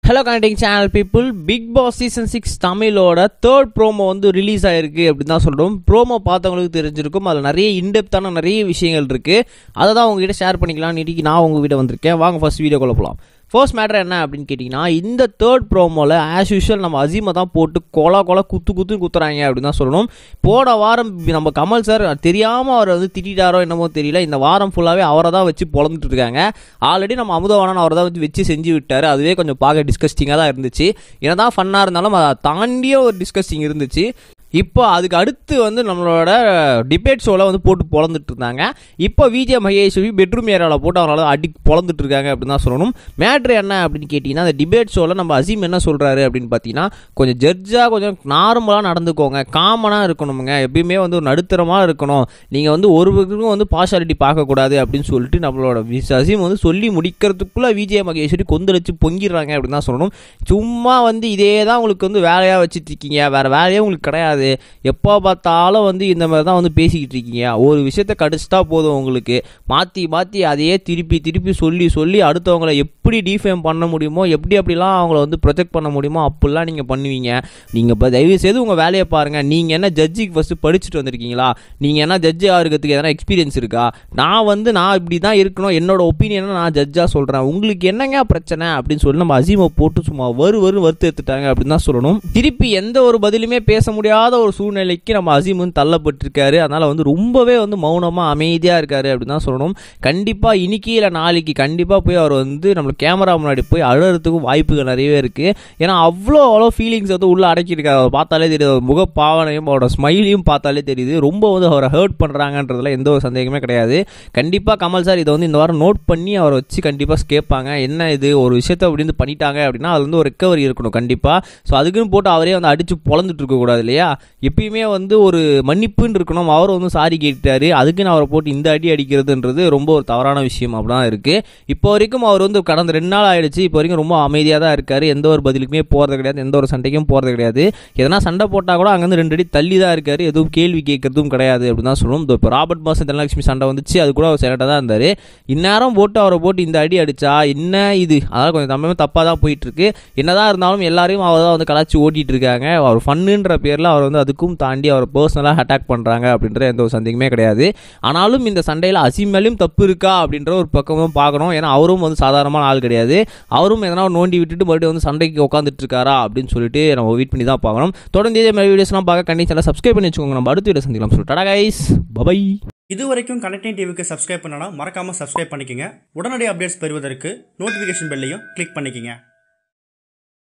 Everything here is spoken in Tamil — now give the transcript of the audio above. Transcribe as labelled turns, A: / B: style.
A: hello connecting channel people big boss season six தமிழோட தேர்ட் ப்ரோமோ வந்து ரிலீஸ் ஆயிருக்கு அப்படின்னு தான் சொல்கிறோம் ப்ரோமோ பார்த்தவங்களுக்கு தெரிஞ்சிருக்கும் அதில் நிறைய இன்டெப்த்தான நிறைய விஷயங்கள் இருக்குது அதை தான் உங்ககிட்ட ஷேர் பண்ணிக்கலாம் இன்னைக்கு நான் உங்ககிட்ட வந்திருக்கேன் வாங்க ஃபர்ஸ்ட் வீடியோ கொள்ள போகலாம் ஃபர்ஸ்ட் மேட்டர் என்ன அப்படின்னு கேட்டிங்கன்னா இந்த தேர்ட் ப்ரோமோவில் ஆஸ் யூஷுவல் நம்ம அசீமை தான் போட்டு கொலை கொலை குத்து குத்து குத்துறாங்க அப்படின்னு தான் சொல்லணும் போன வாரம் நம்ம கமல் சார் தெரியாமல் அவர் வந்து திட்டாரோ என்னமோ தெரியல இந்த வாரம் ஃபுல்லாகவே அவரை தான் வச்சு பொழந்துட்டு இருக்காங்க ஆல்ரெடி நம்ம அமுதவானன் அவரை தான் வச்சு வச்சு செஞ்சு விட்டார் அதுவே கொஞ்சம் பார்க்க டிஸ்கஸ்டிங்காக தான் இருந்துச்சு என்னதான் ஃபன்னாக இருந்தாலும் அதை தாண்டிய ஒரு டிஸ்கஸ்டிங் இருந்துச்சு இப்போ அதுக்கு அடுத்து வந்து நம்மளோட டிபேட் ஷோவில் வந்து போட்டு பொழந்துட்டு இருந்தாங்க இப்போ விஜய் மகேஸ்வரி பெட்ரூம் ஏரியாவில் போட்டு அவங்களால அடி பொழந்துட்டு இருக்காங்க அப்படின்னு தான் சொல்லணும் மேட்ரு என்ன அப்படின்னு கேட்டிங்கன்னா அந்த டிபேட் ஷோவில் நம்ம அசீம் என்ன சொல்கிறாரு அப்படின்னு பார்த்தீங்கன்னா கொஞ்சம் ஜட்ஜாக கொஞ்சம் நார்மலாக நடந்துக்கோங்க காமனாக இருக்கணுமுங்க எப்பயுமே வந்து ஒரு நடுத்தரமாக இருக்கணும் நீங்கள் வந்து ஒருவருக்கும் வந்து பார்ஷாலிட்டி பார்க்கக்கூடாது அப்படின்னு சொல்லிட்டு நம்மளோட வி- அசீம் வந்து சொல்லி முடிக்கிறதுக்குள்ளே விஜய் மகேஸ்வரி கொந்தளிச்சு பொங்கிடுறாங்க அப்படின்னு தான் சொல்லணும் சும்மா வந்து இதே தான் உங்களுக்கு வந்து வேலையாக வச்சுட்டு இருக்கீங்க வேறு வேலையே உங்களுக்கு கிடையாது எப்போ பார்த்தாலும் வந்து இந்த மாதிரி தான் வந்து பேசிக்கிட்டு இருக்கீங்க ஒரு விஷயத்த கடிச்சிட்டா போதும் உங்களுக்கு மாற்றி மாற்றி அதையே திருப்பி திருப்பி சொல்லி சொல்லி அடுத்தவங்களை எப்படி டிஃபேம் பண்ண முடியுமோ எப்படி அப்படிலாம் அவங்கள வந்து ப்ரொஜெக்ட் பண்ண முடியுமோ அப்படிலாம் நீங்கள் பண்ணுவீங்க நீங்கள் இப்போ தயவு செய்து உங்கள் வேலையை பாருங்கள் நீங்கள் என்ன ஜட்ஜிக்கு ஃபஸ்ட்டு படிச்சுட்டு வந்திருக்கீங்களா நீங்கள் என்ன ஜட்ஜி ஆகிறதுக்கு எதனா எக்ஸ்பீரியன்ஸ் இருக்கா நான் வந்து நான் இப்படி தான் இருக்கணும் என்னோட ஒப்பீனியனை நான் ஜட்ஜாக சொல்கிறேன் உங்களுக்கு என்னங்க பிரச்சனை அப்படின்னு சொல்லி நம்ம அசீமை போட்டு சும்மா வரு வரு வறுத்து எடுத்துட்டாங்க அப்படின்னு தான் சொல்லணும் திருப்பி எந்த ஒரு பதிலுமே பேச முடியாத ஒரு சூழ்நிலைக்கு நம்ம அசீம் வந்து தள்ளப்பட்டிருக்காரு அதனால் வந்து ரொம்பவே வந்து மௌனமாக அமைதியாக இருக்காரு அப்படின்னு தான் சொல்லணும் கண்டிப்பாக இன்னைக்கு இல்லை நாளைக்கு கண்டிப்பாக போய் அவர் வந்து நம்ம கேமரா முன்னாடி போய் அழகிறதுக்கும் வாய்ப்புகள் நிறையவே இருக்குது ஏன்னா அவ்வளோ அவ்வளோ ஃபீலிங்ஸ் வந்து உள்ளே அடக்கியிருக்காரு அவர் பார்த்தாலே தெரியுது அவர் முகப்பாவனையும் அவரோட ஸ்மைலையும் பார்த்தாலே தெரியுது ரொம்ப வந்து அவரை ஹர்ட் பண்ணுறாங்கன்றதுல எந்த ஒரு சந்தேகமே கிடையாது கண்டிப்பாக கமல் சார் இதை வந்து இந்த வாரம் நோட் பண்ணி அவரை வச்சு கண்டிப்பாக கேட்பாங்க என்ன இது ஒரு விஷயத்தை அப்படி வந்து பண்ணிட்டாங்க அப்படின்னா அது வந்து ஒரு ரெக்கவரி இருக்கணும் கண்டிப்பாக ஸோ அதுக்குன்னு போட்டு அவரே வந்து அடித்து பொழந்துட்டு இருக்கக்கூடாது இல்லையா எப்பயுமே வந்து ஒரு மன்னிப்புன்னு இருக்கணும் அவர் வந்து சாரி கேட்டாரு அதுக்குன்னு அவரை போட்டு இந்த அடி அடிக்கிறதுன்றது ரொம்ப ஒரு தவறான விஷயம் அப்படிதான் இருக்குது இப்போ வரைக்கும் அவர் வந்து கடந்த ரெண்டு நாள் ஆயிடுச்சு இப்போ வரைக்கும் ரொம்ப அமைதியாக தான் இருக்காரு எந்த ஒரு பதிலுக்குமே போகிறது கிடையாது எந்த ஒரு சண்டைக்கும் போகிறது கிடையாது எதனா சண்டை போட்டால் கூட அங்கேருந்து ரெண்டு அடி தள்ளி தான் இருக்காரு எதுவும் கேள்வி கேட்கறதும் கிடையாது அப்படின்னு தான் சொல்லணும் இப்போ ராபர்ட் மாசம் தனலட்சுமி சண்டை வந்துச்சு அது கூட அவர் செலக்டாக தான் இருந்தார் இந்நேரம் போட்டு அவரை போட்டு இந்த அடி அடிச்சா என்ன இது அதாவது கொஞ்சம் தமிழ் தப்பாக தான் போயிட்டு இருக்கு என்னதான் இருந்தாலும் எல்லாரையும் அவர் தான் வந்து கலாச்சி ஓட்டிட்டு இருக்காங்க அவர் ஃபன்னுன்ற பேரில் அவர் வந்து அதுக்கும் தாண்டி அவர் பர்சனலாக அட்டாக் பண்ணுறாங்க அப்படின்ற எந்த ஒரு சந்தேகமே கிடையாது ஆனாலும் இந்த சண்டையில் அசீம் மேலேயும் தப்பு இருக்கா அப்படின்ற ஒரு பக்கமும் பார்க்கணும் ஏன்னா அவரும் வந்து சாதாரணமான ஆள் கிடையாது அவரும் எதனா நோண்டி விட்டுட்டு மறுபடியும் வந்து சண்டைக்கு உட்காந்துட்டு இருக்காரா அப்படின்னு சொல்லிட்டு நம்ம வெயிட் பண்ணி தான் பார்க்கணும் தொடர்ந்து இதே மாதிரி வீடியோஸ்லாம் பார்க்க கண்டிப்பாக சப்ஸ்கிரைப் பண்ணி வச்சுக்கோங்க நம்ம அடுத்த வீடியோ சந்திக்கலாம் சொல்லிட்டு டாடா கைஸ் பபை
B: இது வரைக்கும் கனெக்டிங் டிவிக்கு சப்ஸ்கிரைப் பண்ணனா மறக்காம சப்ஸ்கிரைப் பண்ணிக்கங்க உடனடி அப்டேட்ஸ் பெறுவதற்கு நோட்டிஃபிகேஷன் பெல்லையும் கிளிக் பண்ணிக்கங்க